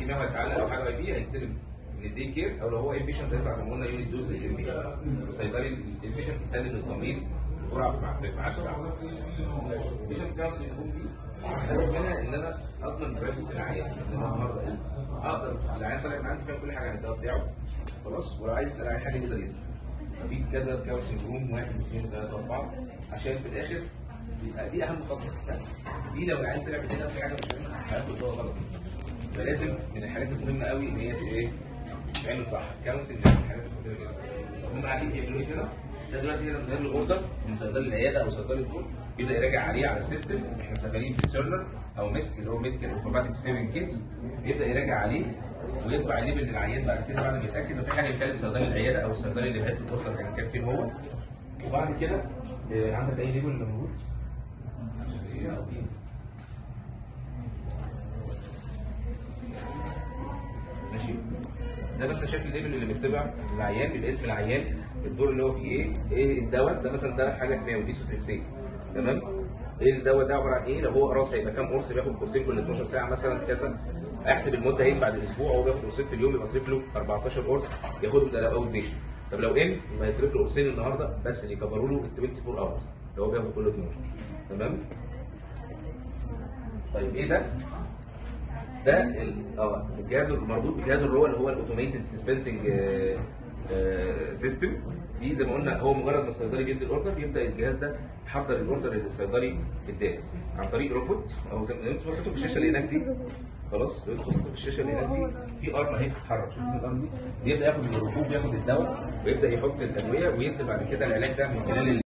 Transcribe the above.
دماغه هيتعلق او حاجه فيه هيستلم من الدي كير او لو هو انبيشنت هيطلع زي ما قلنا يونت دوز للانبيشنت الصيدلي الانبيشنت يسلم للتمريض الجرعه في مع- في ميعاد الانبيشنت كونسل يكون فيه الهدف منها ان انا اضمن برايفسي العيان ان انا النهارده ايه اقدر العيان طالع من عندي فاهم كل حاجه عن الدواء بتاعه خلاص ولو عايز يسال عن حاجه يقدر يسال في كذا كونسل روم واحد اثنين ثلاثه اربعه عشان في الاخر يبقى دي اهم خطوه دي لو العيان طلع من هنا في حاجه مش فاهمها هياخد دواء غلط فلازم من الحاجات المهمه قوي ان هي تبقى ايه تعمل صح كونسل من الحاجات المهمه جدا هم قاعدين بيعملوا ايه هنا ده دلوقتي هنا ظاهر له اوردر من صيدلي العياده او صيدلي الدول يبدا يراجع عليه على السيستم احنا شغالين في سيرنر او مسك اللي هو ميديكال انفورماتيك سيفنج كيتس يبدا يراجع عليه ويطبع ليبل للعيان بعد كده بعد ما يتاكد ان في حاجه يتكلم صيدلي العياده او الصيدلي اللي بعت الاوردر كان كان فين هو وبعد كده آه، عندك اي ليبل اللي موجود عشان ايه أو دي. ماشي ده مثلا شكل الليبل اللي بيطبع للعيان بيبقى اسم العيان الدور اللي هو فيه ايه ايه الدواء ده مثلا ده حاجه كيماوي دي سوتريكسيت تمام ايه الدواء ده عباره عن ايه لو هو قراص هيبقى كام قرص بياخد قرصين كل 12 ساعه مثلا كذا احسب المده هيك بعد الاسبوع هو بياخد قرصين في اليوم يبقى اصرف له 14 قرص ياخدهم ده اول بيشن طب لو ان يبقى يصرف له قرصين النهارده بس اللي يكفروا له ال 24 اورز اللي هو بياخد كل 12 تمام طيب ايه ده؟ ده ال- اه الجهاز المربوط بالجهاز اللي هو اللي هو الاوتوميتد ديسبنسنج سيستم دي زي ما قلنا هو مجرد ما الصيدلي بيدي الاوردر بيبدا الجهاز ده يحضر الاوردر اللي الصيدلي اداه عن طريق روبوت او زي ما انتوا بصيتوا في الشاشه اللي هناك دي خلاص لو انتوا بصيتوا في الشاشه اللي هناك دي في ارم اهي بتتحرك شايفين الارم دي بيبدا ياخد من الركوب ياخد الدواء ويبدا يحط الادويه وينزل بعد كده العلاج ده من خلال